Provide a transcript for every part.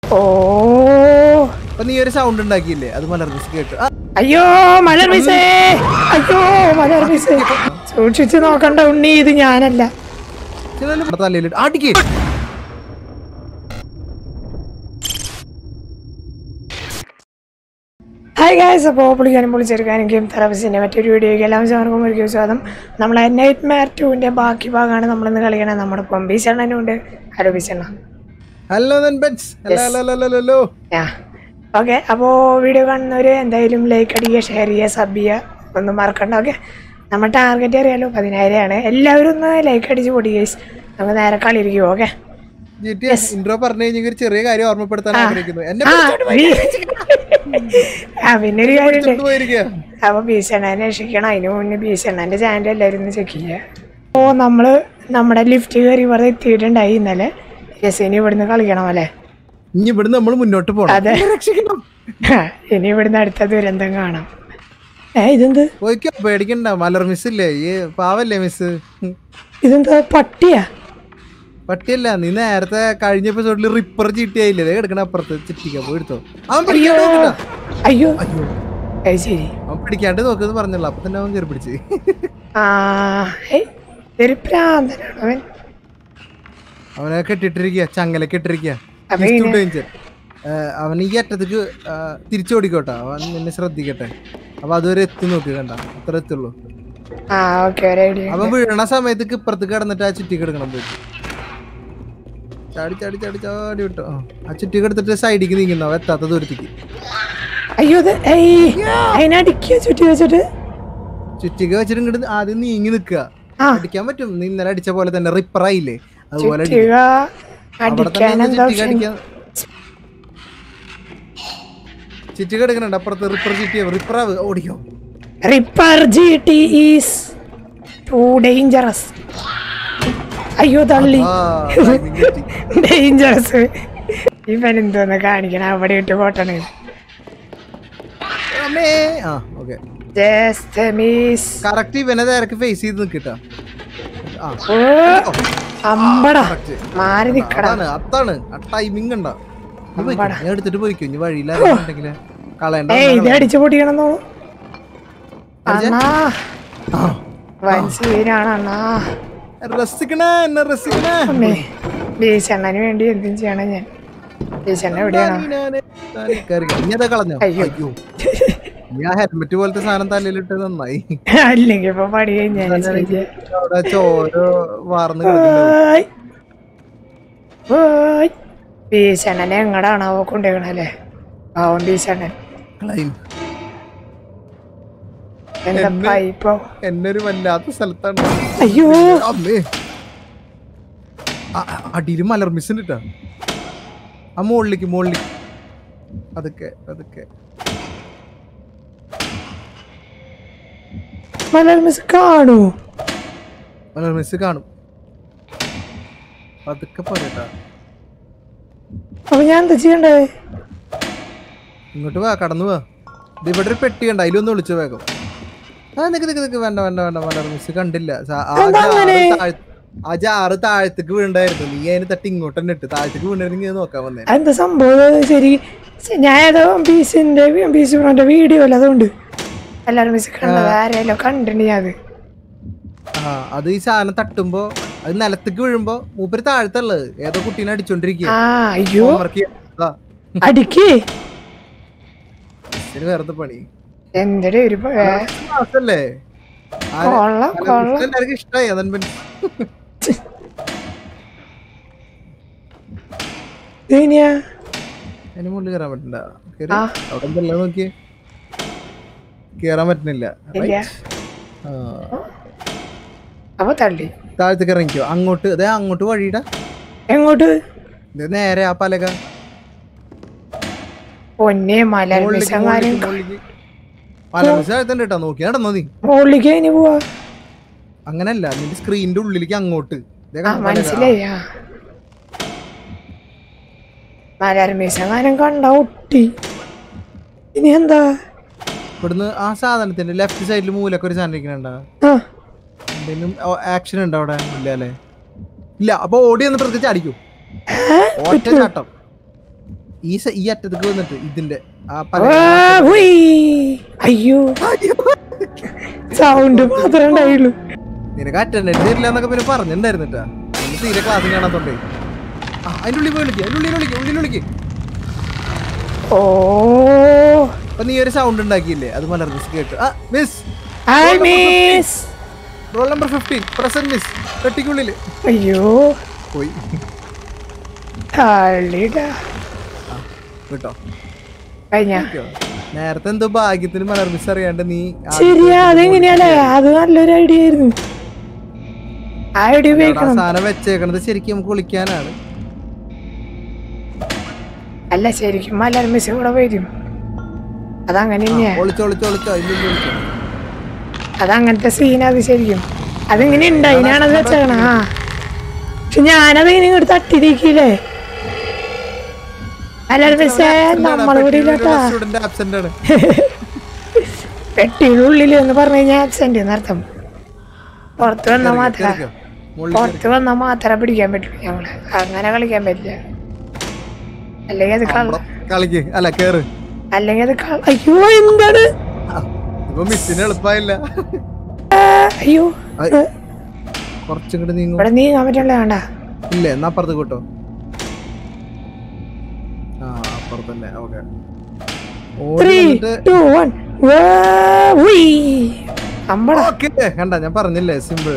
ഓ അപ്പൊ നീ ഒരു സൗണ്ട് ഉണ്ടാക്കിയില്ലേ അത് മലർ മിസ് കേട്ടു ആ, അയ്യോ മലർ മിസ്സേ അയ്യോ മലർ മിസ്സേ സൂക്ഷിച്ചു നോക്കണ്ട ഉണ്ണി ഇത് ഞാനല്ല ചിലര് നമ്മുടെ തലയിലിട്ട് അടിക്ക് ഹായ് ഗായ്സ് അപ്പോൾ പുള്ളിക്കാനും പൊളിച്ചെടുക്കാനും ഗെയിം തെറാപ്പിസിൻ്റെ മറ്റൊരു വീഡിയോയ്ക്ക് എല്ലാവരും അവർക്കും ഒരിക്കലും സ്വാഗതം നമ്മളെ നൈറ്റ് മാർ ടുവിൻ്റെ ബാക്കി ഭാഗമാണ് നമ്മളിന്ന് കളിക്കണത് നമ്മുടെ ഇപ്പം ബീച്ചണ്ണനും ഉണ്ട് ഹലോ ബീച്ചണ്ണ ഹലോ ബെൻസ് ഹലോ ഹലോ ഹലോ ഹലോ ആ ഓക്കെ അപ്പോൾ വീഡിയോ കാണുന്നവർ എന്തായാലും ലൈക്ക് അടിക്കുക ഷെയർ ചെയ്യുക സബ് ചെയ്യുക ഒന്നും മറക്കണ്ട ഓക്കെ നമ്മുടെ ടാർഗറ്റ് അറിയാലോ പതിനായിരമാണ് എല്ലാവരും ഒന്ന് ലൈക്ക് അടിച്ച് പൊടി ഗൈസ് നമുക്ക് നേരെ കളിയിരിക്കും ഓക്കെ ജി ടി ഇൻട്രോ പറഞ്ഞു കഴിഞ്ഞാൽ ഒരു ചെറിയ കാര്യം ഓർമ്മപ്പെടുത്താൻ ആഗ്രഹിക്കുന്നു എന്നെ ആ ആ പിന്നെ ഒരു കാര്യമില്ലേ പിടിച്ചോണ്ട് പോയിരിക്കുക അപ്പൊ ബീസണ്ണനെ രക്ഷിക്കണം അതിന് മുന്നേ ബീസണ്ണന്റെ ചാനൽ എല്ലാവരും ഒന്ന് ചെക്ക് ചെയ്യുക ഓ നമ്മള് നമ്മുടെ ലിഫ്റ്റ് കയറി ഇവിടെ എത്തിയിട്ടുണ്ടായി ഇന്നലെ രസീനി ഇവിടുന്ന് കളിക്കണം അല്ലേ ഇനി ഇവിടെ നമ്മൾ മുന്നോട്ട് പോകണം അതെ. എന്നെ രക്ഷിക്കണം ഇനി ഇവിടുന്ന് അടുത്ത ദുരന്തം കാണാം ഏ ഇതെന്ത് പോയിക്കോ പേടിക്കണ്ട മലർ മിസ് ഇല്ലേ ഈ പാവല്ലേ മിസ് ഇതെന്താ പട്ടിയാ പട്ടിയല്ല നീ നേരത്തെ കഴിഞ്ഞ എപ്പിസോഡിൽ റിപ്പർ ചീട്ടിയായില്ലേ ദേ കിടക്കണ അപ്പുറത്ത് ചിറ്റിക്ക പോയി എടുത്തോ അവൻ പിടിക്കാണ്ട് നോക്കണ്ട അയ്യോ അയ്യോ അത് ശരി അവൻ പിടിക്കാണ്ട് നോക്കുന്നത് പറഞ്ഞല്ലോ അപ്പൊ തന്നെ അവൻ കയറി പിടിച്ച് ആ ഏയ്, ഇതൊരു പ്രാന്തനാണ് അവൻ അവനെ കെട്ടിട്ടിരിക്കുക ചങ്ങലൊക്കെ ഇട്ടിരിക്കുക അപ്പൊ ഇങ്ങനെ- അവൻ ഈ അറ്റത്തേക്ക് ആ, തിരിച്ചോടിക്കോട്ടെ അവൻ നിന്നെ ശ്രദ്ധിക്കട്ടെ അപ്പൊ അതുവരെ എത്തി നോക്കി കണ്ട അത്ര എത്തുള്ളൂ ആ ഓക്കെ ഒരു ഐഡിയ അവൻ വീഴണ സമയത്തേക്ക് ഇപ്പുറത്ത് കിടന്നിട്ട് ആ ചുറ്റി കിടക്കണം പോയി ചാടി ചാടി ചാടി ചാടി വിട്ടോ ആ, ആ ചുറ്റി കിടത്തിട്ട് സൈഡിക്ക് നീങ്ങുന്നു അവൻ എത്താത്ത ദൂരത്തേക്ക് അയ്യോ ഇത് ഏയ് അതിനടിക്കുക ചുറ്റി വെച്ചിട്ട് ചുറ്റിക വെച്ചിട്ട് ഇങ്ങോട്ട് ആദ്യം നീങ്ങി നിക്കുക ആ. അടിക്കാൻ പറ്റും നീ ഇന്നലെ അടിച്ച പോലെ തന്നെ റിപ്പറായില്ലേ അതുപോലെ അടിക്കും. ചുറ്റുക അവിടെ തന്നെ അടിക്കാൻ നിന്ന് എന്താ ചുറ്റിക അടിക്കാൻ ചുറ്റിക എടുക്കണുണ്ട് അപ്പുറത്ത് റിപ്പർ ചുറ്റിയ റിപ്പറാവ് ഓടിക്കോ ripper G T is too dangerous അയ്യോ തള്ളി ആ timing തെറ്റി. ഡേഞ്ചറസ് ഇവൻ എന്തോന്ന് കാണിക്കണം അവിടെ ഇട്ട് പോട്ടണ് അമ്മേ. ആ ഓക്കെ ജസ്റ്റ് മിസ് കറക്റ്റ് ഇവനെ നേരക്ക് ഫേസ് ചെയ്ത് നിക്കട്ടാ ആ ഓ അമ്പടാ correct. മാറി നിക്കടാ അതാണ് അതാണ് ആ ടൈമിങ് ഉണ്ടോ നീ പോയിക്കോ, അമ്പടാ. ഞാൻ എടുത്തിട്ട് പോയിക്കോ ഇനി വഴിയിലാണെന്നുണ്ടെങ്കില് കളയണ്ട ഏയ് ഇത് അടിച്ചു പൊട്ടിക്കണം തോന്നു അണ്ണാ ആ, വൻ സീനാണ് അണ്ണാ രസിക്കണേ എന്നെ രസിക്കണേ അമ്മേ ബീച്ചണ്ണന് വേണ്ടി എന്തും ചെയ്യണം ഞാൻ ബീച്ചണ്ണ എവിടെയാണോ ഞാന് താനെ കേറി. ഇനി അതാ കളഞ്ഞോ അയ്യോ. അയ്യോ ഞാൻ ഹെൽമെറ്റ് പോലത്തെ സാധനം തലയിലിട്ട് നന്നായി അല്ലെങ്കിൽ ഇപ്പൊ പടി കഴിഞ്ഞാൽ അവിടെ ചോര വാർന്ന് കിടക്കുന്നുണ്ടാവും. ബീച്ചണ്ണനെ എങ്ങടാണാവോ കൊണ്ടുപോകണല്ലേ പാവം ബീച്ചണ്ണൻ Climb. എന്താ പൈപ്പോ എന്നെ ഒരു വല്ലാത്ത സ്ഥലത്താണ് അയ്യോ അമ്മേ അടിയിൽ മലർ മിസ് ഉണ്ട് ട്ടാ. ആ മുകളിലേക്ക് മുകളിലേക്ക് അതൊക്കെ അതൊക്കെ മലർ മിസ് കാണൂ മലർ മിസ് കാണും അതൊക്കെ പറയട്ടാ അപ്പൊ ഞാൻ എന്താ ചെയ്യണ്ടേ ഇങ്ങോട്ട് വാ കടന്നു വാ ഇത് ഇവിടെ ഒരു പെട്ടി കണ്ട അതിലൊന്ന് വിളിച്ചു വേഗം ആ നിക്ക് നിക്ക് നിക്ക് വേണ്ട വേണ്ട വേണ്ട മലർ മിസ് കണ്ടില്ല സ- ആ എന്താ ജാറ് അങ്ങനെ? താഴ്- ആ ജാറ് താഴത്തേക്ക് വീണ്ടായിരുന്നു നീ അതിന് തട്ടി ഇങ്ങോട്ട് തന്നെ ഇട്ട് താഴത്തേക്ക് വീണ്ടായിരുന്നെങ്കിൽ ഇത് നോക്കാൻ വന്നേ എന്താ സംഭവം ഇത് ശരി ശ- ഞാൻ ഏതോ ബീസിന്റെ ബീസ് ബ്രോന്റെ വീഡിയോ അല്ല അതുകൊണ്ട് എല്ലാരും മിസ് കണ്ടത് ആരെയല്ലോ കണ്ടിട്ടുണ്ട് ഞാൻ അത് ആ അത് ഈ സാധനം തട്ടുമ്പോ അത് നിലത്തേക്ക് വീഴുമ്പോ മൂപ്പര് താഴത്തുള്ളത് ഏതോ കുട്ടീനെ അടിച്ചോണ്ടിരിക്കുക ആ അയ്യോ ഹോംവർക്ക് ചെയ്യാ അടിക്ക് വേറെ പണി എന്തൊരു ഒരു പ- ഏ, ക്ലാസ്സല്ലേ കൊള്ളാം കൊള്ളാം എല്ലാവർക്കും ഇഷ്ടമായി അതൻ പിന്നെ ഇനിയാ അതിന് മുകളിൽ കയറാൻ പറ്റണ്ട കേറി. ആ. അവിടെ എന്തെല്ലാം നോക്കിയേ കേറാൻ പറ്റുന്നില്ല ഇല്ല ആ. അപ്പൊ തള്ളി താഴത്തേക്ക് ഇറങ്ങിക്കോ അങ്ങോട്ട് അതെ അങ്ങോട്ട് വഴിയിടാ എങ്ങോട്ട് ഇത് നേരെ ആ പലക പൊന്നെ മലർ മുകളിലേക്ക്, മിസ്സങ്ങാനും മുകളിലേക്ക്, മുകളിലേക്ക്. പല മിസ്സായത്തണ്ട് കേട്ടോ നോക്കി നടന്നോ നീ മുകളിലേക്ക് ഇനി പോവാ അങ്ങനല്ല നിന്റെ സ്ക്രീനിന്റെ ഉള്ളിലേക്ക് അങ്ങോട്ട് ദേ ആ കണ്ടോ പലക? മനസ്സിലായി ആ മലർ മിസ്സങ്ങാനും കണ്ട ഒട്ടി ഇനി എന്താ ഇവിടുന്ന് ആ സാധനത്തിന്റെ ലെഫ്റ്റ് സൈഡിൽ മൂലൊക്കെ ഒരു സാധനം ഇരിക്കണുണ്ടാ ആ എന്തെങ്കിലും ആക്ഷൻ ഉണ്ടോ അവിടെ ഇല്ല അല്ലേ ഇല്ല അപ്പൊ ഓടി ഒന്ന് പ്രത്യേകിച്ച് അടിക്കൂ ഏ? ഒറ്റ ചാട്ടം ഈ സ- ഈ അറ്റത്തേക്ക് വന്നിട്ട് ഇതിന്റെ ആ ആ, പല ഹുയ്. അയ്യോ സൗണ്ട് മാത്രമേ ഉണ്ടായുള്ളൂ നിനക്ക് അറ്റൻഡൻസ് തരില്ല എന്നൊക്കെ പിന്നെ പറഞ്ഞിട്ടുണ്ടായിരുന്നിട്ടാ നീ തീരെ ക്ലാസ് കാണാത്തോണ്ടേ ആ അതിന്റെ ഉള്ളിൽ പോയി വിളിക്കുക അതിന്റെ ഉള്ളിൽ വിളിക്കുക ഉള്ളിൽ വിളിക്കുക ഓ അപ്പൊ നീ ഒരു സൗണ്ട് ഉണ്ടാക്കിയില്ലേ അത് മലർ മിസ് കേട്ടു ആ miss I miss roll number fifteen present miss പെട്ടിക്കുള്ളില് അയ്യോ പോയി തള്ളിടാ കേട്ടോ കഴിഞ്ഞ നേരത്തെ എന്തോ ഭാഗ്യത്തിന് മലർ മിസ് അറിയാണ്ട് നീ ആ ശരിയാ അതെങ്ങനെയാലേ അത് നല്ലൊരു ഐഡിയ ആയിരുന്നു ആ ഐഡിയ ആ ഉപയോഗിക്കണം സാധനം വെച്ചേക്കണത് ശരിക്കും നമുക്ക് വിളിക്കാനാണ് അല്ല ശരിക്കും മലർ മിസ് കൂടെ വരും അതങ്ങനെ തന്നെയാ ഒളിച്ചോ ഒളിച്ചോ ഒളിച്ചോ ഇല്ല ഇല്ല, ഒളിച്ചോ അതങ്ങനത്തെ സീൻ അത് ശരിക്കും അതിങ്ങനെ ഉണ്ട് അതിനാണത് വെച്ചേക്കണ ആ പക്ഷെ ഞാനത് ഇങ്ങനെ ഇങ്ങോട്ട് തട്ടിരിക്കില്ലേ മലർ മിസ്സേ നമ്മളിവിടെ ഇല്ലാട്ടാ സ്റ്റുഡന്റ് ആബ്സെന്റ് ആണ് പെട്ടിയുടെ ഉള്ളിൽ എന്ന് പറഞ്ഞു കഴിഞ്ഞാൽ ആബ്സെന്റ് എന്നർത്ഥം പുറത്ത് വന്നാൽ മാത്രം കേറിക്കോ. മുകളിൽ പുറത്ത് വന്നാൽ മാത്രമേ പിടിക്കാൻ പറ്റുള്ളൂ ഞങ്ങള് അങ്ങനെ കളിക്കാൻ പറ്റില്ല അല്ലെങ്കിൽ അത് കള കേറ്. കളിക്ക് അല്ല കേറ് അല്ലെങ്കിൽ അത് കള അയ്യോ എന്താണ് ആ, ഇപ്പൊ മിസ്സിന് എളുപ്പമായില്ല ആ, അയ്യോ ഐ. കുറച്ചും കൂടെ നീങ്ങും ഇവിടെ നീങ്ങാൻ പറ്റില്ല വേണ്ട ഇല്ലേ എന്നാ അപ്പുറത്ത് കൂട്ടോ ആ അപ്പുറത്തന്നെ ഓക്കെ ത്രീ ടു വൺ അമ്പട ഓക്കെ കണ്ട ഞാൻ പറഞ്ഞില്ലേ സിമ്പിൾ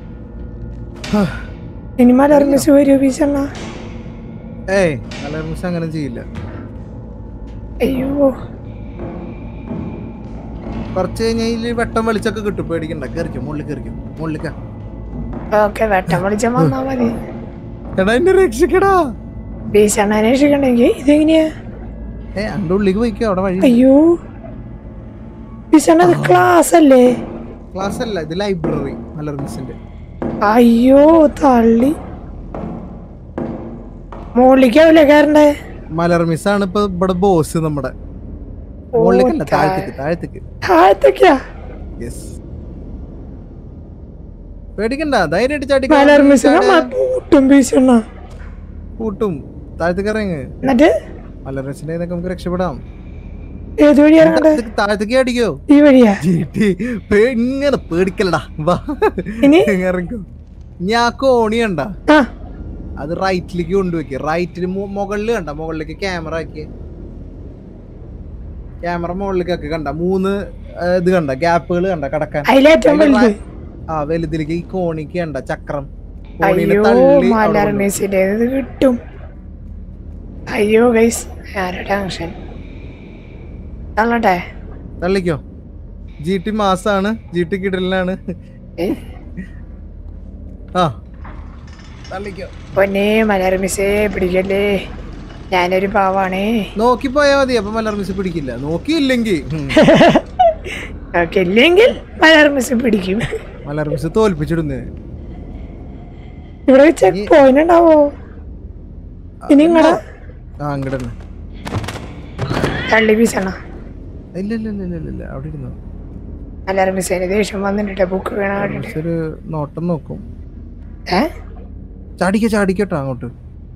ഇനി മലർ മിസ് വരൂ പീസണ്ണ ഏയ് അലർ മിസ് അങ്ങനെ ചെയ്യില്ല അയ്യോ കുറച്ച് കഴിഞ്ഞാൽ വെട്ടം വെളിച്ചൊക്കെ കിട്ടും പേടിക്കണ്ട കയറിക്കും മുകളിൽ കയറിക്കും മുകളിലേക്കാ ഓക്കെ വെട്ടം വിളിച്ച വന്നാ മതി എടാ എന്നെ രക്ഷിക്കടാ പീസണ്ണ അന്വേഷിക്കണ്ടെങ്കിൽ ഇതെങ്ങനെയാ ഏ അന്റെ ഉള്ളിലേക്ക് പോയിക്കോ അവിടെ വഴി അയ്യോ പീസണ്ണ അത് ക്ലാസ് അല്ലേ ക്ലാസ് അല്ല ഇത് ലൈബ്രറി അലർ മിസ്സിന്റെ അയ്യോ തള്ളി മുകളിലേക്കാവില്ലേ കയറണ്ടേ മലർ മിസ്സാണ് ഇപ്പൊ ഇവിടെ ബോസ് നമ്മുടെ മുകളിലേക്കല്ല താഴത്തേക്ക് താഴത്തേക്ക് താഴത്തേക്കാ യെസ് പേടിക്കണ്ട ധൈര്യമായിട്ട് ചാടി മലർ മിസ് നമ്മളെ പൂട്ടും പീസണ്ണ കൂട്ടും താഴത്തേക്ക് ഇറങ്ങ് എന്നിട്ട് മലർ മിസ്സിന്റെ കയ്യിൽ നിന്നൊക്കെ നമുക്ക് രക്ഷപ്പെടാം ഏത് വഴി ഇറങ്ങണ്ടേ താഴത്തേക്ക് താഴത്തേക്ക് അടിക്കോ ഈ വഴിയാ ചീട്ടി പേ- ഇങ്ങനെ പേടിക്കലടാ വാ ഇനി ഇറങ്ങിക്കോ ഞാൻ കോണി കണ്ട ആ അത് റൈറ്റിലേക്ക് കൊണ്ടുവയ്ക്ക് റൈറ്റിൽ മുകളിൽ കണ്ട മുകളിലേക്ക് ക്യാമറ ആക്കി ക്യാമറ മുകളിലേക്ക് ആക്കി കണ്ട മൂന്ന് ആ, ഇത് കണ്ട ഗ്യാപ്പുകൾ കണ്ട കടക്കാൻ അതിലേറ്റവും അതില് വലുത് ആ വലുതിലേക്ക് ഈ കോണിക്ക് കണ്ട ചക്രം കോണീനെ അയ്യോ തള്ളി അവിടെ മലർ കൊണ്ടുപോകും. മെസ്സിന്റെ ഇത് കിട്ടും അയ്യോ ഗൈസ് ആരുടെ ടെൻഷൻ തള്ളട്ടെ തള്ളിക്കോ ജി ടി മാസാണ് ജി ടി കിടലിനാണ് ഏയ്, ആ തള്ളിക്കോ പൊന്നേ മലർ മിസ്സേ പിടിക്കല്ലേ ഞാനൊരു പാവാണേ നോക്കി പോയാ മതി അപ്പൊ മലർ മിസ് പിടിക്കില്ല നോക്കിയില്ലെങ്കിൽ ഉം, ഓക്കെ ഇല്ലെങ്കിൽ മലർ മിസ് പിടിക്കും മലർ മിസ് തോൽപ്പിച്ചിടുന്നേ ഇവിടെ ചെക്ക് പോയിന്റ് ഉണ്ടാവോ ഇനി ഇങ്ങടാ ആ അങ്ങോട്ട് തന്നെ തള്ളി പീസണ ഇല്ല ഇല്ല ഇല്ല ഇല്ല ഇല്ല അവിടെ ഇരുന്നോ മലർ മിസ്സിന് ദേഷ്യം വന്നിട്ട് ബുക്ക് വീണ കണ്ടിട്ട് മിസ് ഒരു നോട്ടം നോക്കും ഏ ചാടിക്കോ ചാടിക്കോട്ടോ അങ്ങോട്ട്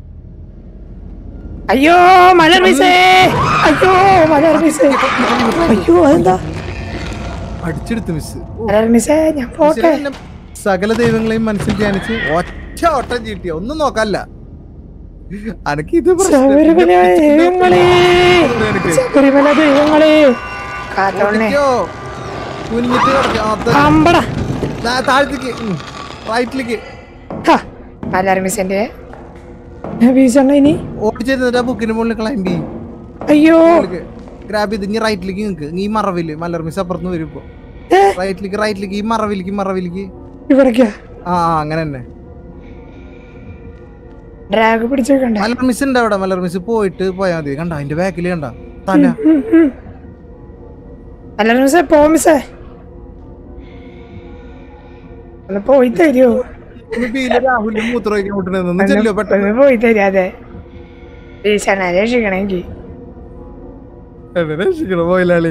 അയ്യോ മലർ മിസ്സേ അയ്യോ മലർ മിസ്സേ അയ്യോ അതെന്താ അടിച്ചെടുത്ത് മിസ് മലർ മിസ്സേ ഞാൻ പോട്ടെ സകല ദൈവങ്ങളെയും മനസ്സിൽ ധ്യാനിച്ച് ഒറ്റ ഓട്ടം ചീട്ടിയ ഒന്നും നോക്കല്ല അനക്ക് ഇത് പ്രശ്നം. ശബരിമല പിന്നെ ദൈവങ്ങളെ നിനക്ക്. ശബരിമല ദൈവങ്ങളെ കാത്തോണേ ഓടിക്കോ. കുനിഞ്ഞിട്ട് കിടക്ക്. ആ, അതെ. അമ്പട ദാ താഴത്തേക്ക് ഉം. റൈറ്റിലേക്ക് മലർ മിസ്സിന്റെ വീസണ്ണ ഇനി ഓടിച്ചിരുന്നിട്ട് ആ ബുക്കിന് മുകളിൽ ക്ലൈംബ് ചെയ്യും അയ്യോ ഗ്രാബ് ചെയ്ത് ഇനി റൈറ്റിലേക്ക് നിൽക്ക് ഈ മറവില് മലർ മിസ് അപ്പുറത്ത് വരും ഇപ്പൊ ഏ റൈറ്റിലേക്ക് റൈറ്റിലേക്ക് ഈ മറവിലേക്ക് മറവിലേക്ക് ഇവിടേക്കാ ആ ആ അങ്ങനെ തന്നെ ഡ്രാഗ് പിടിച്ചേക്കണ്ട മലർ മിസ് ഉണ്ട് അവിടെ മലർ മിസ് പോയിട്ട് പോയാൽ മതി കണ്ട അതിന്റെ ബാക്കിൽ കണ്ട തല മലർ മിസ്സേ പോ മിസ്സേ ഒന്ന് പോയി തരുമോ ഒന്ന് ബീല് രാഹുലിന് മൂത്രമൊഴിക്കാൻ വിട്ടണെന്ന് ചെല്ലോ പെട്ടെന്ന് ഒന്ന് പോയി തരും അതെ വീസണ്ണ രക്ഷിക്കണമെങ്കിൽ എന്നെ രക്ഷിക്കണം പോയില്ലാളി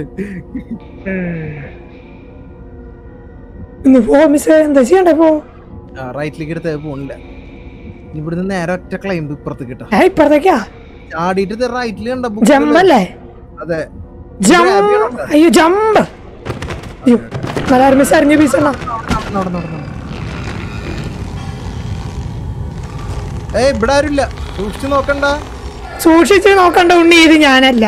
ഒന്ന് പോ മിസ്സേ എന്താ ചെയ്യണ്ടേ പോ ആ റൈറ്റിലേക്ക് എടുത്ത് പോണില്ല ഇവിടുന്ന് നേരെ ഒറ്റ ക്ലൈംബ് ഇപ്പുറത്ത് കിട്ടാം ഏ ഇപ്പഴത്തേക്കാ ചാടിയിട്ട് റൈറ്റിൽ കണ്ട book കള്. ജമ്പല്ലേ അതെ ജമ്പ് അയ്യോ ജമ്പ് അയ്യോ എല്ലാവരും മിസ് അറിഞ്ഞു പീസണ്ണ നടന്ന് നടന്ന് നടന്ന്. ഏയ് ഇവിടെ ആരുമില്ല സൂക്ഷിച്ചു നോക്കണ്ട സൂക്ഷിച്ച് നോക്കണ്ട ഉണ്ണി ഇത് ഞാനല്ല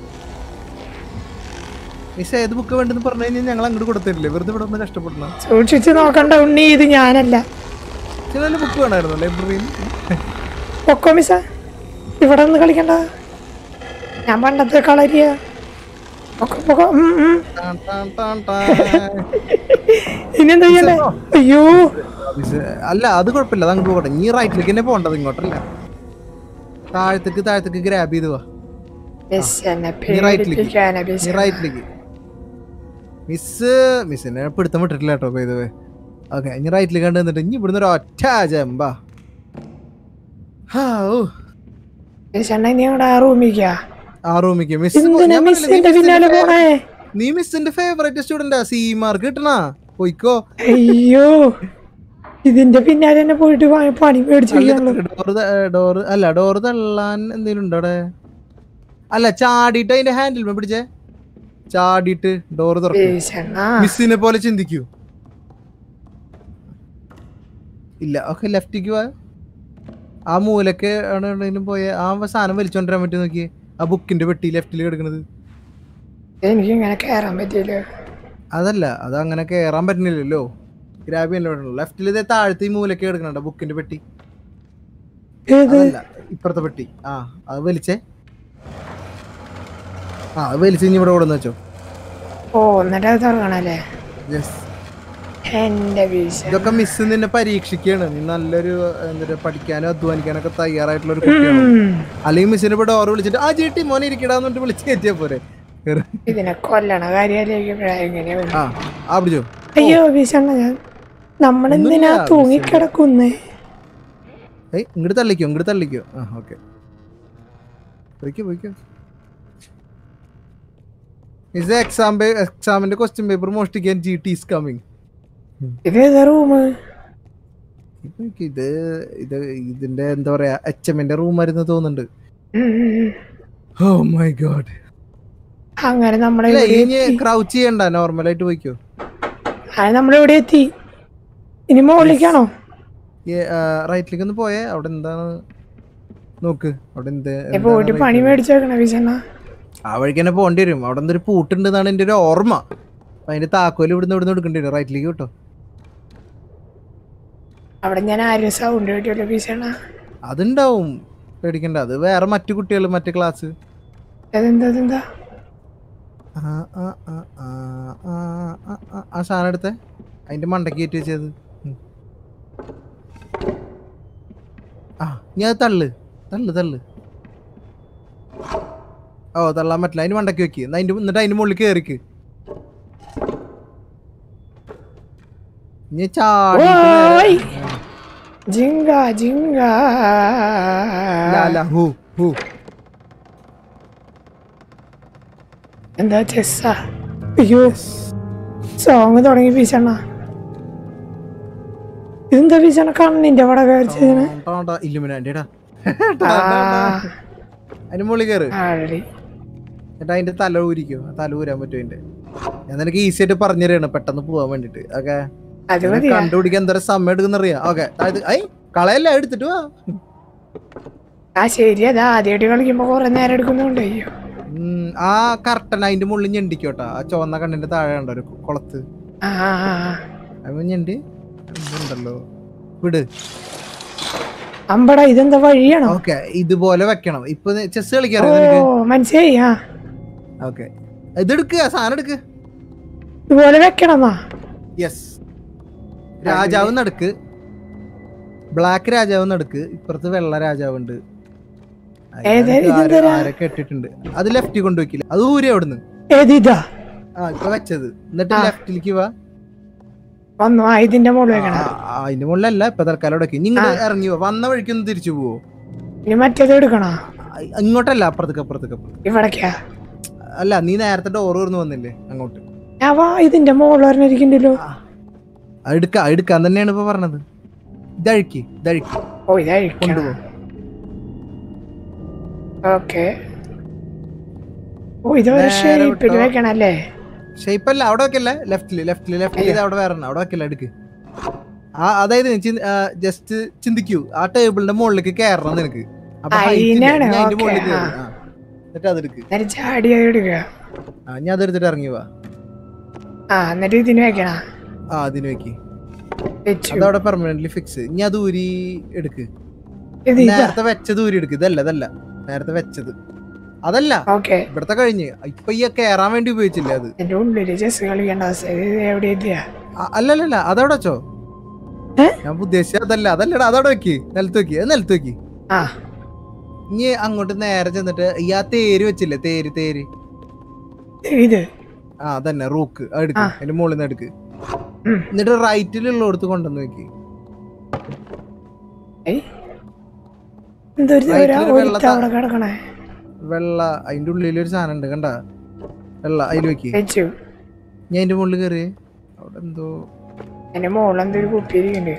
മിസ് ഏത് ബുക്ക് വേണ്ടെന്ന് പറഞ്ഞു കഴിഞ്ഞാൽ ഞങ്ങൾ അങ്ങോട്ട് കൊടുത്തിട്ടില്ലേ വെറുതെ ഇവിടെ ഒന്ന് കഷ്ടപ്പെടുന്ന സൂക്ഷിച്ച് നോക്കണ്ട ഉണ്ണി ഇത് ഞാനല്ല ചില ബുക്ക് വേണമായിരുന്നു ലൈബ്രറിയിൽ പൊക്കോ മിസ്സ ഇവിടെ നിന്ന് കളിക്കണ്ട ഞാൻ പണ്ടത്തെ കളരിയ പൊക്കോ പൊക്കോ ഉം, ഉം. ഇനി എന്താ ചെയ്യണ്ടേ അയ്യോ അല്ല അത് കുഴപ്പമില്ല അത് അങ്ങോട്ട് പോകട്ടെ നീ റൈറ്റിലേക്ക് തന്നെ പോകണ്ടത് ഇങ്ങോട്ടല്ല താഴത്തേക്ക് താഴത്തേക്ക് ഗ്രാബ് ചെയ്ത് വാ മിസ് എന്നെ നീ റൈറ്റിലേക്ക് പേടിപ്പിക്കാനാ നീ മിസ് റൈറ്റിലേക്ക് മിസ് മിസ്സിനെ പിടുത്തം വിട്ടിട്ടില്ല കേട്ടോ ഇത് ഓക്കെ ഇനി റൈറ്റിലേക്ക് കണ്ട് നിന്നിട്ട് ഇനി ഇവിടുന്ന് ഒരു ഒറ്റ ജമ്പാ ഹാ ഓ മിസ് എണ്ണ നീ അവിടെ ആ റൂമിക്കാ ആ റൂമിക്ക് മിസ് എന്തിനാ മിസ്സിന്റെ പിന്നാലെ പോണേ നീ മിസ്സിന്റെ ഫേവറേറ്റ് സ്റ്റുഡന്റാ സി മാർക്ക് കിട്ടണാ പോയിക്കോ അയ്യോ ഇതിന്റെ പിന്നാലെ തന്നെ പോയിട്ട് പ- പണി മേടിച്ചിരിക്കാണല്ലോ ഡോറ് ഡോറ് അല്ല ഡോറ് തള്ളാൻ എന്തെങ്കിലും ഉണ്ടോ അവിടെ അല്ല ചാടിയിട്ട് അതിന്റെ ഹാൻഡിൽ പിടിച്ചേ ചാടിയിട്ട് ഡോറ് തുറക്കും മിസ്സണ്ണ മിസ്സിനെ പോലെ ചിന്തിക്കൂ ഇല്ല ഓക്കെ ലെഫ്റ്റിക്ക് പോയ ആ മൂലക്ക് ആണ് എവിടെയെങ്കിലും പോയ ആ സാധനം വലിച്ചോണ്ടിരാൻ പറ്റി നോക്കിയേ ആ ബുക്കിന്റെ പെട്ടി ലെഫ്റ്റിൽ കിടക്കുന്നത് എനിക്ക് ഇങ്ങനെ കേറാൻ പറ്റിയില്ല അതല്ല അത് അങ്ങനെ കേറാൻ പറ്റുന്നില്ലല്ലോ ഗ്രാബ് ചെയ്യാൻ ലെഫ്റ്റിൽ ഇതേ താഴത്തെ ഈ മൂലക്ക് കിടക്കണുണ്ടോ ബുക്കിന്റെ പെട്ടി ഏത് അതല്ല ഇപ്പുറത്തെ പെട്ടി ആ അത് വലിച്ചേ ആ അത് വലിച്ച് ഇനി ഇവിടെ കൊടുന്ന് വെച്ചോ ഓ എന്നിട്ട് അത് തുറക്കണല്ലേ യെസ് എന്റെ വീശ ഇതൊക്കെ മിസ് നിന്നെ പരീക്ഷിക്കുകയാണ് നീ നല്ലൊരു എന്താ പഠിക്കാനും അധ്വാനിക്കാനും ഒക്കെ തയ്യാറായിട്ടുള്ള ഒരു കുട്ടിയാണ് അല്ലെങ്കിൽ മിസ്സിനെ ഇവിടെ ഡോർ വിളിച്ചിട്ട് ആ ചേട്ടി മോനെ ഇരിക്കടാന്ന് പറഞ്ഞിട്ട് വിളിച്ച് കയറ്റിയാ പോരെ കേറ്. ഇതിനെ കൊല്ലണ കാര്യാലോചിക്കുമ്പോഴാ എങ്ങനെയാ ആ ആ പിടിച്ചോ അയ്യോ വീശണ്ണ ഞാൻ നമ്മളെന്തിനാ ഒന്നുമില്ല, തൂങ്ങിക്കിടക്കുന്നേ ഏയ് ഇങ്ങോട്ട് തള്ളിക്കോ ഇങ്ങോട്ട് തള്ളിക്കോ ആ ഓക്കെ പോയിക്കോ പോയിക്കോ മിസ് എക്സാം എക്സാമിന്റെ ക്വസ്റ്റ്യൻ പേപ്പർ മോഷ്ടിക്കാൻ ജി ടി ഇസ് കമ്മിങ് ഇത് ഏതാ റൂം ഇത് ഇത് ഇതിന്റെ എന്താ പറയാ എച്ച് എമ്മിന്റെ റൂം ആയിരുന്നു തോന്നുന്നുണ്ട് ഓ മൈ ഗോഡ് അങ്ങനെ നമ്മളെ ഇല്ല ഇവിടെ ഇനി എത്തി. ക്രൗച്ച് ചെയ്യണ്ട നോർമലായിട്ട് പോയിക്കോ അങ്ങനെ നമ്മളിവിടെ എത്തി ഇനി മുകളിലേക്കാണോ റൈറ്റിലേക്ക് ഒന്ന് പോയേ അവിടെ എന്താണ് നോക്ക് അവിടെ എന്ത് നീ പോയിട്ട് പണി മേടിച്ചേക്കണ വീശണ്ണ ആ വഴിക്ക് തന്നെ പോകേണ്ടി വരും അവിടെ എന്തൊരു പൂട്ടുണ്ട് എന്നാണ് എൻ്റെ ഒരു ഓർമ്മ അപ്പൊ അതിന്റെ താക്കോല് ഇവിടുന്ന് ഇവിടുന്ന് എടുക്കേണ്ടി വരും റൈറ്റിലേക്ക് കേട്ടോ അവിടെ ഞാൻ ആരും സൗണ്ട് കേട്ടില്ല വീശണ്ണ അതുണ്ടാവും പേടിക്കണ്ട അത് വേറെ മറ്റു കുട്ടികൾ മറ്റു ക്ലാസ് അതെന്താ അതെന്താ ആ ആ ആ ആ ആ ആ, ആ, ആ സാധനം എടുത്തേ അതിന്റെ മണ്ടയ്ക്ക് കയറ്റി വെച്ചത് ഉം. ആ ഞാൻ അത് തള്ളു തള്ളു തള്ളു ഓ തള്ളാൻ പറ്റില്ല അതിന് മണ്ടയ്ക്ക് വെക്ക് എന്നാ അതിന്റെ എന്നിട്ട് അതിന്റെ മുകളിൽ കയറിക്ക് ഞാൻ ചാടി ഓയ് ജിങ്ക ജിങ്ക ഹൂ ഹൂ എന്താ ചെസ്സാ അയ്യോ സോങ് തുടങ്ങി വീശണ്ണ ഇതെന്താ വീശണ്ണ കണ്ണിന്റെ വട കയറിച്ചതിന് ഇല്ലുമിനാൻ്റെടാ അതിന്റെ മുകളിൽ കയറ് ആഴി എന്നിട്ട് അതിന്റെ തല ഊരിക്കോ ആ തല ഊരാൻ പറ്റും അതിന്റെ ഞാൻ നിനക്ക് ഈസി ആയിട്ട് പറഞ്ഞു തരാണ് പെട്ടെന്ന് പോവാൻ വേണ്ടിട്ട് ഓക്കെ അത് മതിയാ കണ്ടുപിടിക്കാൻ എന്തോരം സമയം എടുക്കുന്ന അറിയാം ഓക്കെ ഐ കളയല്ല എടുത്തിട്ട് വാ ആ ശരി അതാ ആദ്യമായിട്ട് കളിക്കുമ്പോ കൊറേ നേരം എടുക്കുന്നുണ്ട് അയ്യോ ഉം, ആ കർട്ടൻ അതിന്റെ മുകളിൽ ഞെണ്ടിക്കോട്ടാ ആ ചുവന്ന കണ്ണിന്റെ താഴെ ഉണ്ടോ ഒരു കുളത്ത് ആ ആ, ആ, ആ. അപ്പൊ ഞെണ്ടി ഉണ്ടല്ലോ വിട് അമ്പടാ ഇതെന്താ വഴിയാണോ ഓക്കെ ഇതുപോലെ വെക്കണം ഇപ്പൊ ചെസ് ഓ കളിക്കാറോ നിനക്ക് മനസ്സിലായി ആ ഓക്കെ ഇതെടുക്കുക സാധനം എടുക്ക് ഇതുപോലെ വെക്കണമെന്നാ യെസ് രാജാവ് നടുക്ക് ബ്ലാക്ക് രാജാവ് നടുക്ക് ഇപ്പുറത്ത് വെള്ള രാജാവുണ്ട് ഏത്? അതിനകത്ത് ഇതെന്താ ആരോ- രാ- ആരൊക്കെ ഇട്ടിട്ടുണ്ട് അത് ലെഫ്റ്റ് കൊണ്ടുവയ്ക്കില്ല അത് ഊരി അവിടുന്ന് ഏത് ഇതാ ആ ഇപ്പൊ വെച്ചത് എന്നിട്ട് ആ. ലെഫ്റ്റിലേക്ക് വാ വന്നു ആ ഇതിന്റെ മുകളിൽ വെക്കണം ആ, ആ, അതിന്റെ മുകളിലല്ല ഇപ്പൊ തൽക്കാലം അവിടെ നിങ്ങൾ ഇറങ്ങി വാ വന്ന വഴിക്കൊന്ന് തിരിച്ചു പോവോ ഇനി മറ്റേത് എടുക്കണോ ആ, ഇങ്ങോട്ടല്ല അപ്പുറത്തേക്ക് അപ്പുറത്തേക്ക് അപ്പുറത്തേക്ക് ഇവിടേക്കാ അല്ല നീ നേരത്തെ ഡോർ തുറന്ന് വന്നില്ലേ അങ്ങോട്ട് ഞാൻ വാ ഇതിന്റെ മുകളിൽ പറഞ്ഞിരിക്കണ്ടല്ലോ അത് എടുക്ക എടുക്കാൻ തന്നെയാണ് ഇപ്പൊ പറഞ്ഞത് ഇതഴിക്ക് ഇതഴിക്ക് ഓ ഇതായിരിക്കണം കൊണ്ടുപോ ഓക്കെ ഓ ഇത് ഒരു നേരെ ഷേപ്പിൽ വിട്ടോ. വെക്കണല്ലേ ഷേപ്പ് അല്ല അവിടെ വെക്കല്ലേ ലെഫ്റ്റില് ലെഫ്റ്റില് ലെഫ്റ്റില് അവിടെ വേറെ എണ്ണം. അവിടെ വെക്കല്ല എടുക്ക് ആ അതായത് ജസ്റ്റ് ചിന്തിക്കൂ ആ ടേബിളിന്റെ മുകളിലേക്ക് കയറണം നിനക്ക് അപ്പൊ height ഇല്ലേ? അതിനാണ്, നീ അതിന്റെ ഓക്കേ, മുകളിൽ കയറി ആ. ആ. എന്നിട്ട് അതെടുക്ക് എന്നിട്ട് ചാടി അത് എടുക്കുക ആ ഞാൻ അതെടുത്തിട്ട് ഇറങ്ങി വാ ആ എന്നിട്ട് ഇതിന് വെക്കണ ആ അതിന് വെക്ക് വെച്ചു അതവിടെ പെർമനന്റ്ലി ഫിക്സ് ഇനി അത് ഊരി എടുക്ക് ഇത് ഇതാ നേരത്തെ വെച്ചത് ഊരി എടുക്ക് ഇതല്ല ഇതല്ല നേരത്തെ വെച്ചത് അതല്ല ഓക്കെ ഇവിടത്തെ കഴിഞ്ഞ് ഇപ്പൊ ഈ കേറാൻ വേണ്ടി ഉപയോഗിച്ചില്ലേ അത് എന്റെ ഉള്ളില് ചെസ് കളിക്കേണ്ട അവസ്ഥ ഇത് എവിടെ എത്തിയാ ആ, അല്ലല്ലല്ല അതവിടെ വെച്ചോ ഏ? ഞാൻ ഉദ്ദേശിച്ചത് അതല്ല അതല്ലടാ അതവിടെ വെക്ക് നിലത്ത് വെക്ക് അത് നിലത്ത് വെക്ക് ആ ഇനി അങ്ങോട്ട് നേരെ ചെന്നിട്ട് ഈ ആ തേര് വെച്ചില്ലേ തേര് തേര് ഇത് ആ അതന്നെ റൂക്ക് അത് എടുക്ക് ആ. അതിന്റെ മുകളിൽ നിന്ന് എടുക്ക് ഉം. എന്നിട്ട് റൈറ്റിലുള്ളടത്ത് കൊണ്ടുവന്ന് വെക്ക് ഏയ്. എന്തൊരു Right ഒരു- ലൊരു ഒരുത്ത വെള്ളത്ത- അവിടെ കിടക്കണേ വെള്ള അതിന്റെ ഉള്ളിൽ ഒരു സാധനം ഉണ്ട് കണ്ട വെള്ള അതിൽ വെക്ക് വെച്ചു ഞാൻ അതിന്റെ മുകളിൽ കയറി അവിടെ എന്തോ എന്റെ മോളെന്തൊരു കുപ്പി ഇരിക്കുന്നുണ്ട്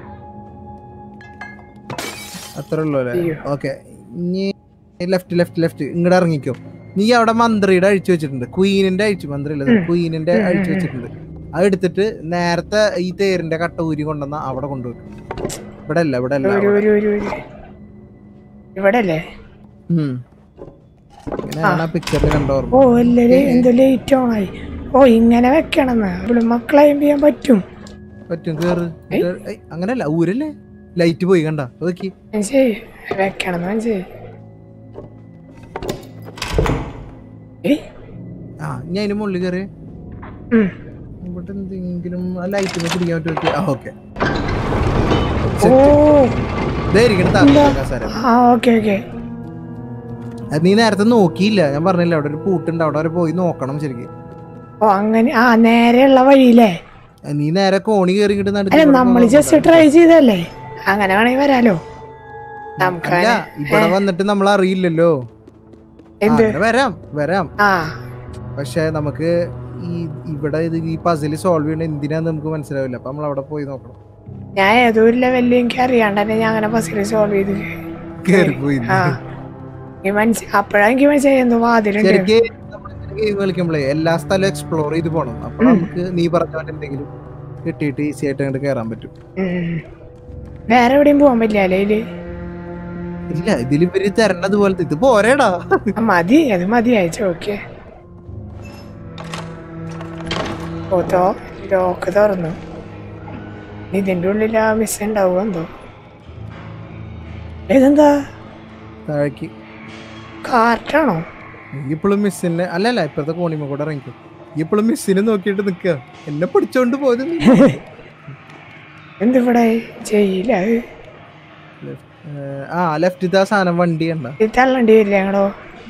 അത്ര ഉള്ളൂ അല്ലേ അയ്യോ. ഓക്കെ ഇനി ലെഫ്റ്റ് ലെഫ്റ്റ് ലെഫ്റ്റ് ഇങ്ങോട്ട് ഇറങ്ങിക്കോ നീ അവിടെ മന്ത്രിയുടെ അഴിച്ചു വെച്ചിട്ടുണ്ട് ക്വീനിന്റെ അഴിച്ചു മന്ത്രി അല്ല ഉം. ക്വീനിന്റെ ഉം, അഴിച്ചു ഉം, ഉം. വെച്ചിട്ടുണ്ട് അത് എടുത്തിട്ട് നേരത്തെ ഈ തേരിന്റെ കട്ട ഊരി കൊണ്ടുവന്ന അവിടെ കൊണ്ടുവെക്കും ഇവിടെ അല്ല ഇവിടെ അല്ല ഒരു ഒരു ഒരു ഒരു ഇവിടെ അല്ലേ ഇങ്ങനെയാണ് ആ പിക്ചറിൽ കണ്ടോർമ്മ ഓ അല്ലേ എന്തോ ലേറ്റ് ഓണായി ഓ ഇങ്ങനെ വെക്കണമെന്ന് ഇവിടെ മക്കളെ ചെയ്യാൻ പറ്റും പറ്റും കേറ് ഏയ്. കേറ്. ഏയ്, അങ്ങനല്ല ഊരല്ലേ ലൈറ്റ് പോയി കണ്ട നോക്കി മനസ്സിലായി വെക്കണം മനസ്സിലായി ഏയ് ആ ഞാൻ അതിന്റെ മുകളിൽ കയറി ഉം. ഇവിടെ എന്തെങ്കിലും ആ ലൈറ്റ് പിടിക്കാൻ പറ്റുമോ ആ ഓക്കെ ഓ ഇതായിരിക്കണം കസാര ആ ഓക്കെ ഓക്കെ അത് നീ നേരത്തെ നോക്കിയില്ല ഞാൻ പറഞ്ഞില്ല അവിടെ ഒരു പൂട്ടുണ്ട് അവിടെ വരെ പോയി നോക്കണം ശരിക്കും ഓ അങ്ങനെ ആ നേരെയുള്ള വഴിയില്ലേ അത് നീ നേരെ കോണി കയറി ഇങ്ങോട്ട് നടുക്ക് അല്ല ഇവിടെ നമ്മൾ നോക്കണ്ട. ജസ്റ്റ് ട്രൈ ചെയ്തല്ലേ അങ്ങനെ വേണമെങ്കിൽ വരാലോ നമുക്ക് അല്ല ഇവിടെ വന്നിട്ട് നമ്മൾ അറിയില്ലല്ലോ ആ, എന്ത് അങ്ങനെ വരാം വരാം ആ പക്ഷെ നമുക്ക് ഈ ഇവിടെ ഇത് ഈ പസിൽ സോൾവ് ചെയ്യണ എന്തിനാന്ന് നമുക്ക് മനസ്സിലാവില്ല അപ്പൊ നമ്മൾ അവിടെ പോയി നോക്കണം ഞാൻ ഏതോ ഒരു ലെവലിൽ എനിക്ക് അറിയാണ്ട് തന്നെ ഞാൻ അങ്ങനെ ബസ്സിൽ സോൾവ് ചെയ്ത് കേറി പോയി ആ എനിക്ക് മനസ്സി അപ്പോഴാ എനിക്ക് മനസ്സിലായി എന്തോ വാതിലുണ്ട് ശരിക്ക് ഗെയിം കളിക്കുമ്പോഴേ എല്ലാ സ്ഥലവും എക്സ്പ്ലോർ ചെയ്ത് പോണം അപ്പൊ നമുക്ക് നീ പറഞ്ഞ പോലെ എന്തെങ്കിലും കിട്ടിയിട്ട് ഈസി ആയിട്ട് അങ്ങോട്ട് കയറാൻ പറ്റും ഉം. വേറെ എവിടെയും പോകാൻ പറ്റില്ല അല്ലേ ഇതില് ഇല്ല ഇതിൽ ഇവര് തരണത് പോലത്തെ ഇത് പോരേടാ ആ, മതി അത് മതി അയച്ചു ഓക്കെ ഓത്തോ ലോക്ക് തുറന്നു ഇതിന്റെ ഉള്ളിൽ ആ മിസ് ഉണ്ടാവുക എന്തോ ഇതെന്താ താഴേക്ക് കാർട്ടാണോ ഇപ്പോഴും മിസ്സിനെ അല്ലല്ല ഇപ്പഴത്തെ കോണിമ കൂടെ ഇറങ്ങിക്കും ഇപ്പോഴും മിസ്സിനെ നോക്കിയിട്ട് നിക്ക എന്നെ പിടിച്ചോണ്ട് പോയത് നീ. എന്തിവിടെ ചെയ്യില്ല അത് ഏഹ്, ആ ലെഫ്റ്റ് ആ സാധനം വണ്ടി കണ്ട ഇത് തള്ളണ്ടി വരില്ല ഞങ്ങളോ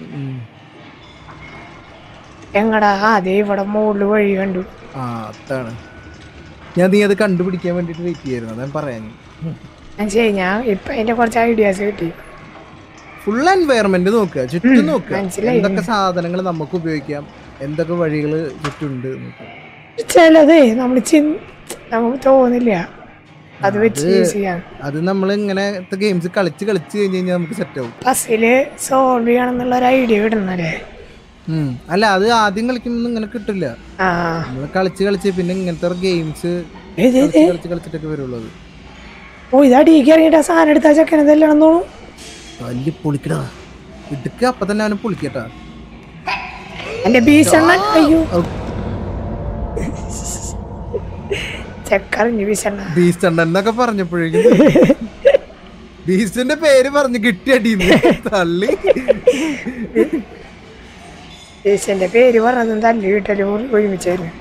എങ്ങടാ ആ അതെ ഇവിടെ മുകളിൽ വഴി കണ്ടു ആ അതാണ് ഞാൻ നീ അത് കണ്ടുപിടിക്കാൻ വേണ്ടിട്ട് വെയിറ്റ് ചെയ്യായിരുന്നു അതാ പറയാൻ മനസ്സിലായി ഞാൻ ഇപ്പൊ അതിന്റെ കുറച്ച് ഐഡിയാസ് കിട്ടി ഫുൾ എൻവയറമെന്റ് നോക്കുക ചുറ്റും ഉം, നോക്കുക മനസ്സിലായി. എന്തൊക്കെ സാധനങ്ങൾ നമുക്ക് ഉപയോഗിക്കാം എന്തൊക്കെ വഴികൾ ചുറ്റുണ്ട് നോക്കുക. ചിലതേ നമ്മൾ ചിൻ നമുക്ക് തോന്നില്ല അത് വെച്ച് അത് യൂസ് ചെയ്യാൻ അത് നമ്മൾ ഇങ്ങനെ ഗെയിംസ് കളിച്ച് കളിച്ച് കഴിഞ്ഞ് കഴിഞ്ഞാൽ നമുക്ക് സെറ്റ് ആവും ബസ്സില് സോൾവ് ചെയ്യണം എന്നുള്ള ഒരു ഐഡിയ കിട്ടുന്നല്ലേ ഉം. അല്ല അത് ആദ്യം കളിക്കുമ്പോൾ ഇങ്ങനെ കിട്ടില്ല ആ നമ്മൾ കളിച്ച് കളിച്ച് പിന്നെ ഇങ്ങനത്തെ ഗെയിംസ് ഇത് ഇത് കളിച്ച് കളിച്ചിട്ടൊക്കെ വരുള്ളൂ അത് ഓ ഇത് അടിയിക്ക് ഇറങ്ങിയിട്ട് ആ സാധനം എടുത്താ ചെക്കനെ തെല്ലണം തോന്നും തല്ലി പൊളിക്കടാ ഇടുക്ക അപ്പൊ തന്നെ അവനെ പൊളിക്കട്ടാ എന്റെ ബീസണ്ണൻ അയ്യോ ചെക്കറിഞ്ഞു ബീസണ്ണ ബീസ്റ്റ് എന്നൊക്കെ പറഞ്ഞപ്പോഴേക്കും ബീസ്റ്റിന്റെ പേര് പറഞ്ഞ് കിട്ടിയടീന്ന് തള്ളി ബീസന്റെ പേര് പറഞ്ഞതും തല്ലി കിട്ടലും ഒരു- ഒരുമിച്ചായിരുന്നു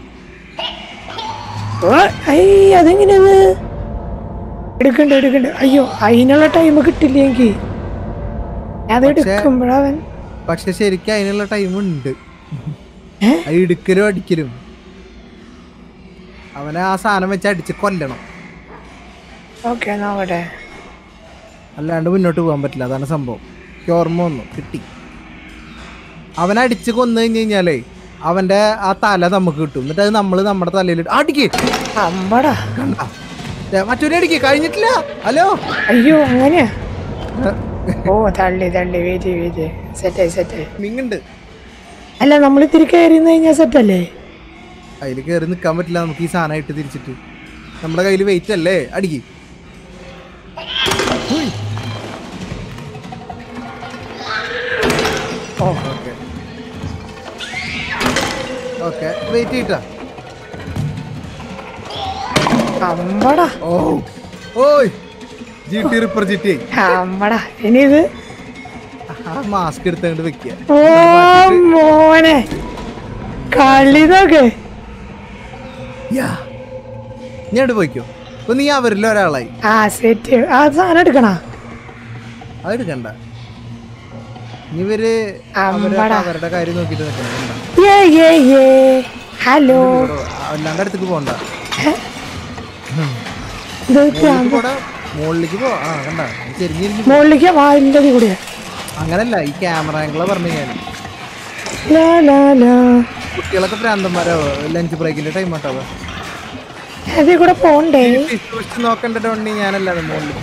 ഓ ഐ അതെങ്ങനെയാണ് എടുക്കണ്ട എടുക്കണ്ട അയ്യോ അതിനുള്ള ടൈം കിട്ടില്ല എനിക്ക് അത് എടുക്കുമ്പോഴവൻ പക്ഷെ ശരിക്കും അതിനുള്ള ടൈം ഉണ്ട് ഏ? അത് ഇടുക്കലും അടിക്കലും അവനെ ആ സാധനം വെച്ച് അടിച്ച് കൊല്ലണം ഓക്കെ നോക്കട്ടെ അല്ലാണ്ട് മുന്നോട്ട് പോകാൻ പറ്റില്ല അതാണ് സംഭവം എനിക്ക് ഓർമ്മ വന്നു കിട്ടി അവനെ അടിച്ച് കൊന്നു കഴിഞ്ഞ് കഴിഞ്ഞാലേ അവന്റെ ആ തല നമുക്ക് കിട്ടും എന്നിട്ട് അത് നമ്മള് നമ്മുടെ തലയിൽ അടിക്ക് അമ്പടാ കണ്ട മറ്റൊരു അടിക്ക് കഴിഞ്ഞിട്ടില്ല ഹലോ അയ്യോ അങ്ങനെയാ ഓ തള്ളി തള്ളി വെയിറ്റ് വെയിറ്റ് സെറ്റായി സെറ്റായി നിങ്ങുണ്ട് അല്ല നമ്മൾ ഇത്തിരി കയറി നിന്ന് കഴിഞ്ഞാൽ സെറ്റല്ലേ അതിൽ കയറി നിൽക്കാൻ പറ്റില്ല നമുക്ക് ഈ സാധനമായിട്ട് തിരിച്ചിട്ട് നമ്മുടെ കയ്യിൽ വെയിറ്റ് അല്ലേ അടിക്ക് ഓ ഓക്കെ ഓക്കെ വെയിറ്റ് ചെയ്തിട്ടാ അമ്പടാ ഓ ഓയ് G T ripper G T അമ്പടാ ഇനി ഇത് ആ മാസ്ക് എടുത്തങ്ങോട്ട് വെക്കുക ഓ മോനെ കളിതൊക്കെ യാ ഞാൻ എടുത്ത് പോയിക്കോ ഇപ്പൊ നീ അവരിൽ ഒരാളായി ആ സെറ്റ് ആ സാധനം എടുക്കണ അത് എടുക്കണ്ട ഇനി ഇവര് അവര് അമ്പടാ. അവരുടെ കാര്യം നോക്കിട്ട് നിൽക്കണം കണ്ട. ഏ ഏ ഏ ഹലോ ഇവിടെ അല്ലാണ്ട് അടുത്തേക്ക് പോണ്ട ഇത് മുകളിലേക്ക് പോടാ മുകളിലേക്ക് പോ ആ കണ്ട ചെരിഞ്ഞിരിഞ്ഞ് മുകളിലേക്ക് വാലിൻ്റെ കൂടെ അങ്ങനല്ല ഈ ക്യാമറ ആംഗിളെ പറഞ്ഞു ഞാൻ ലാ ലാ ലാ കുട്ടികളൊക്കെ ഭ്രാന്തന്മാരോ ലഞ്ച് ബ്രേക്കിന്റെ ടൈം ആട്ടോ അതിൽ കൂടെ പോണ്ടേ നോക്കണ്ട ടോണി ഞാനല്ലാതെ മുകളിൽ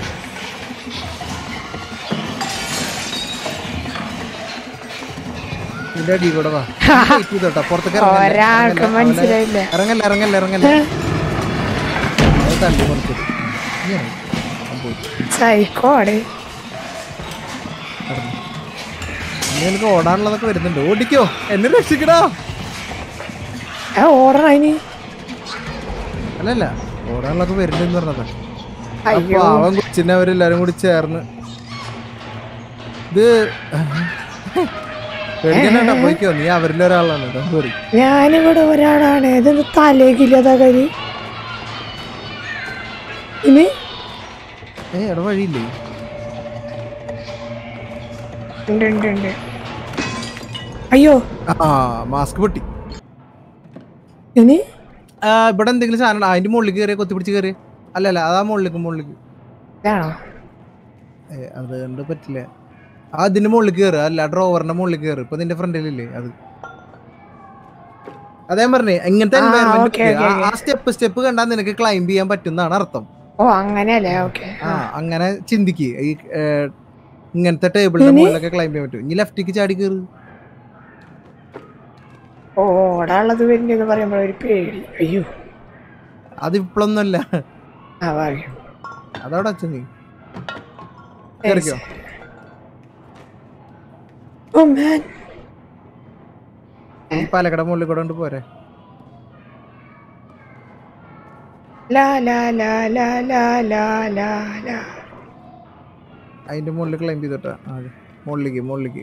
ഇതിന്റെ അടി കൂടെ വാ വെയിറ്റ് ചെയ്തോട്ടോ പുറത്തേക്ക് ഇറങ്ങല്ലേ. ഒരാൾക്ക് ഇറങ്ങല്ലേ. മനസ്സിലായില്ല ഇറങ്ങല്ല ഇറങ്ങല്ല ഇറങ്ങല്ല അത് തള്ളി കുറച്ചത് ഞാൻ പോയി സൈക്കോടെ കടന്നു. ഇനി എനിക്ക് ഓടാനുള്ളതൊക്കെ വരുന്നുണ്ട് ഓടിക്കോ എന്നെ രക്ഷിക്കടാ ആ ഓടണ ഇനി അല്ലല്ല ഓടാനുള്ളതൊക്കെ വരുന്നുണ്ടെന്ന് പറഞ്ഞതാ അപ്പൊ അയ്യോ അവൻ കൊച്ചിനെ അവരെല്ലാരും കൂടി ചേർന്ന് ഇത് പേടിക്കണ്ട പോയിക്കോ നീ അവരിൽ ഒരാളാണ് don't worry. ഞാനിവിടെ ഒരാളാണ് ഇതെന്ത് തലേക്കില്ലാത്ത കരി ഇനി ഏ എടാ വഴിയില്ലേ ഉണ്ട് ഉണ്ട് ഉണ്ട് അയ്യോ ആ മാസ്ക് പൊട്ടി ഇനി ആ, ഇവിടെ എന്തെങ്കിലും സാധനം ഉണ്ടോ? അതിന്റെ മുകളിൽ കയറിയ കൊത്തി പിടിച്ച് കയറിയ അല്ല അല്ല അതാ മുകളിലേക്ക് മുകളിലേക്ക് ഇതാണോ ഏ അത് കണ്ട് പറ്റില്ല ആ അതിന്റെ മുകളിൽ കയറുക അല്ല ഡ്രോവറിന്റെ മുകളിൽ കയറി ഇപ്പൊ നിന്റെ ഫ്രണ്ടിലില്ലേ അത് അതേ പറഞ്ഞേ ഇങ്ങനത്തെ ആ, environment okay, ഇല്ലേ, okay, ആ സ്റ്റെപ്പ് സ്റ്റെപ്പ് കണ്ടാൽ നിനക്ക് ക്ലൈംബ് ചെയ്യാൻ പറ്റുന്നതാണ് അർത്ഥം ഓ അങ്ങനെയല്ലേ ഓക്കെ ആ അങ്ങനെ ചിന്തിക്ക് ഈ ഏ, ഇങ്ങനത്തെ ടേബിളിന്റെ ഇനി? മുകളിലൊക്കെ ക്ലൈംബ് ചെയ്യാൻ പറ്റും ഇനി ലെഫ്റ്റിക്ക് ചാടി കയറി ഓ ഓടാനുള്ളത് വരുന്നെന്ന് പറയുമ്പോൾ ഒരു പേടി അയ്യോ അത് ഇപ്പോഴൊന്നുമല്ല ആ ഭാഗ്യം അതവിടെ അച്ഛൻ നീ കേറിക്കോ ഓ മാൻ ഈ പാലക്കട മുകളിൽ കൂടെ കൊണ്ട് പോരെ ലാ ലാ ലാ ലാ ലാ ലാ ലാ ലാ അതിന്റെ മുകളിൽ ക്ലൈംബ് ചെയ്തിട്ടാ ആ, അതെ. മുകളിലേക്ക് മുകളിലേക്ക്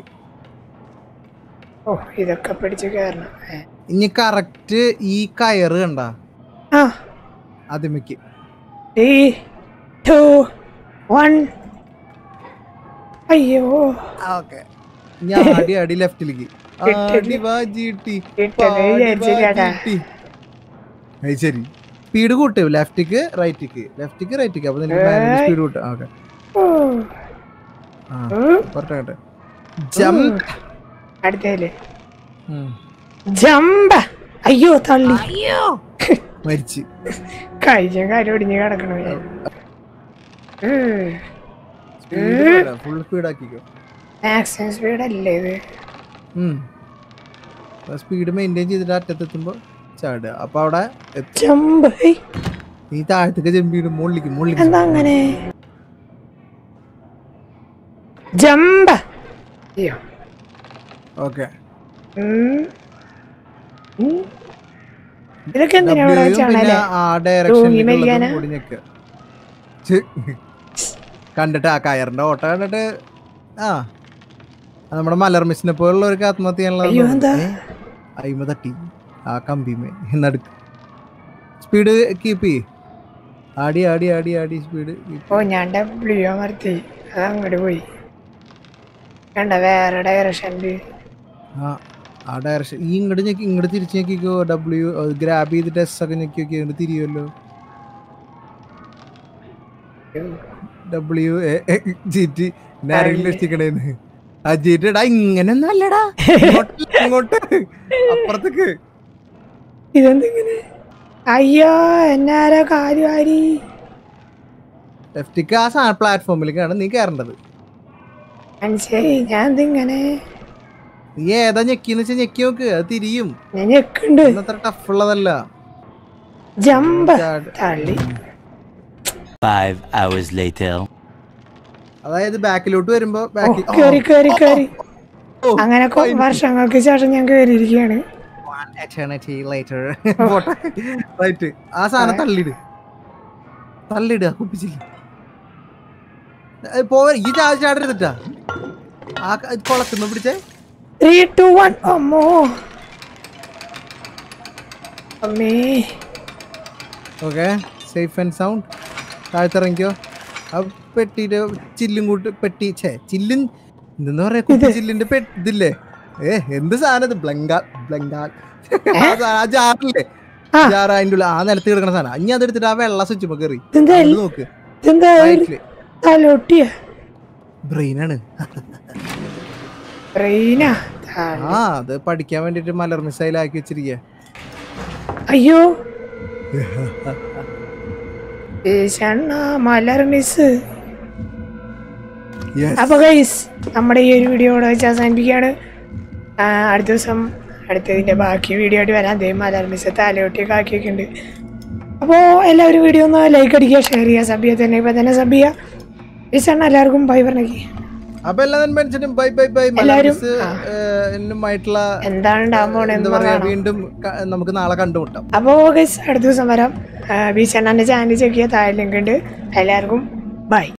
ഓ ഇതൊക്കെ പിടിച്ച് കയറണം ഏ. ഇനി കറക്റ്റ് ഈ കയറ് കണ്ട ആ അതിമയ്ക്ക് ത്രീ ടു വൺ അയ്യോ ഓക്കെ ഞാൻ അടി അടി ലെഫ്റ്റിലേക്ക് കിട്ടത്. ആടി വാ ജീട്ടി കിട്ടത് പാടി വാ വിചാരിച്ചില്ലാടാ. ജീട്ടി. അത് ശരി സ്പീഡ് കൂട്ട് ലെഫ്റ്റിക്ക് റൈറ്റിക്ക് ലെഫ്റ്റിക്ക് റൈറ്റിക്ക് അപ്പൊ നിനക്ക് ഏയ്. സ്പീഡ് കൂട്ടും ഓക്കെ ഓ ആ ഉം. പറഞ്ഞെ ജംപ് അടുത്തേല് ജമ്പ് അയ്യോ തള്ളി മരിച്ച് കഴിഞ്ഞ കാര്യം ഒടിഞ്ഞ് കിടക്കണു ഞാൻ ഫുൾ സ്പീഡ് ആക്കിക്കോ മാക്സിമം സ്പീഡ് അല്ലേ ഇത് സ്പീഡ് മെയിൻറ്റെയിൻ ചെയ്തിട്ട് അറ്റത്തെത്തുമ്പോ ചാടുക അപ്പൊ അവിടെ എത്തും. ജമ്പ് ഏയ്, നീ താഴത്തേക്ക് ജമ്പ് മുകളിലേക്ക് മുകളിലേക്ക് എന്താ അങ്ങനെ ജമ്പ് അയ്യോ ഓക്കെ ഉം. ഉം. ഇതൊക്കെ എന്തിനാ ഇവിടെ പിന്നെ വെച്ചാണല്ലേ ആ തൂങ്ങി മരിക്കാനാ? ഡയറക്ഷനിൽ ഞെക്കുക ഛെ. കണ്ടിട്ട് ആ കയറിന്റെ ഓട്ട കണ്ടിട്ട് ആ അത് നമ്മുടെ മലർ മിസ്സിനെ പോലുള്ളവർക്ക് ആത്മഹത്യ അയ്യോ, എന്താ? അയിമ തട്ടി ആ കമ്പിമേ നടുക്ക് സ്പീഡ് കീപ്പ് ചെയ്യ് ആടി ആടി ആടി ആടി സ്പീഡ് ഓ ഞാൻ ഡബ്ല്യു അമർത്തി അത് അങ്ങോട്ട് പോയി കണ്ട വേറെ ഡയറക്ഷനില് ആ ആ ഡയറക്ഷൻ ഈ ഇങ്ങോട്ട് ഞെക്കി ഇങ്ങോട്ട് തിരിച്ച് ഞെക്കിക്കോ ഡബ്ല്യു ഗ്രാബ് ചെയ്തിട്ട് എസ് ഒക്കെ ഞെക്കി നോക്കി ഇങ്ങോട്ട് തിരിയുമല്ലോ ഡബ്ല്യു ജി ടി ആരെങ്കിലും രക്ഷിക്കണേന്ന് ആ ജി ടി എടാ ഇങ്ങനെ നല്ലടാ ഇങ്ങോട്ട് അപ്പുറത്തേക്ക് ഇതെന്തിങ്ങനെ അയ്യോ എന്നാരോ കാര്യമാരി ലെഫ്റ്റിക്ക് ആ സാ പ്ലാറ്റ്ഫോമിലേക്കാണ് നീ കയറേണ്ടത് മനസ്സിലായി ഞാൻ ഇതിങ്ങനെ നീ ഏതാ ഞെക്കിന്ന് വെച്ചാ ഞെക്കി നോക്ക് അത് തിരിയും ഞാൻ ഞെക്കുണ്ട് അത്ര ടഫ് ഉള്ളതല്ല ജമ്പ് ചാട്. തള്ളി Five hours later. അതായത് ബാക്കിലോട്ട് വരുമ്പോ ഓ ബാക്കി കേറി കേറി കേറി ഓ, അങ്ങനെ കൊ- വർഷങ്ങൾക്ക് ശേഷം ഞാൻ കേറിയിരിക്കുകയാണ് eternity later. പോട്ടെ. Right. ആ സാധനം തള്ളിട് തള്ളിട് കുപ്പിച്ചില്ല പോവ ഈ ചാടി ചാടരുതിട്ടാ ആ ക- ഇത് കൊളക്കുന്നു പിടിച്ചേ ത്രീ ടു വൺ അമ്മോ അമ്മേ ഓക്കെ സേഫ് ആൻഡ് സൗണ്ട് താഴ്ത്തിറങ്ങിക്കോ ആ പെട്ടിയുടെ ചില്ലും കൂട്ട് പെട്ടി ഛേ ചില്ലും എന്താ പറയാ കുപ്പി ചില്ലിന്റെ പെട്ടി ഇതില്ലേ ഏ എന്ത് സാധനം ഇത് ബ്ലങ്കാ ബ്ലങ്കാൽ ആ സാ- ആ ജാറില്ലേ ആ. ജാറ് അതിന്റെ ഉള്ളിൽ ആ നിലത്ത് കിടക്കുന്ന സാധനം ഇനി അതെടുത്തിട്ട് ആ വെള്ള സ്വിച്ച് കയറി ഇതെന്താ അത് നോക്ക് ഇതെന്താ ഒരു റൈറ്റില് തലോട്ടിയ ബ്രെയിനാണ് റെയിനാ ആ അത് പഠിക്കാൻ വേണ്ടിട്ട് മലർ മിസൈൽ ആക്കി വെച്ചിരിക്കുക അയ്യോ ഏശണ്ണ മലർ മിസ് അപ്പൊ ഗൈസ് നമ്മുടെ ഈ ഒരു വീഡിയോ ഇവിടെ വെച്ച് അവസാനിപ്പിക്കുകയാണ് ആ, അടുത്ത ദിവസം അടുത്തതിന്റെ ബാക്കി വീഡിയോ ആയിട്ട് വരാൻ ദേ മലർ മിസ് തലയൊട്ടിയൊക്കെ ആക്കിയൊക്കെ ഉണ്ട് അപ്പോൾ എല്ലാവരും വീഡിയോ ഒന്ന് ലൈക്ക് അടിക്കുക ഷെയർ ചെയ്യുക സബ് ചെയ്യുക തന്നെ ഇപ്പം തന്നെ സബ് ചെയ്യുക ഏശണ്ണ എല്ലാവർക്കും ബൈ പറഞ്ഞേക്ക് അപ്പൊ എല്ലാ നന്മനുസരിച്ചും ബൈ ബൈ ബൈ എല്ലാവരും, ആ. എന്നുമായിട്ടുള്ള എന്താണ് ഉണ്ടാകാൻ എന്താ പോണെന്ന് പറയാ കാണാം വീണ്ടും ക- നമുക്ക് നാളെ കണ്ടുമുട്ടാം അപ്പോൾ ഗൈസ് അടുത്ത ദിവസം വരാം ബീച്ചണ്ണൻ്റെ ചാനൽ ചെക്ക് ചെയ്യാൻ താഴെ ലിങ്ക് ഉണ്ട് എല്ലാവർക്കും ബൈ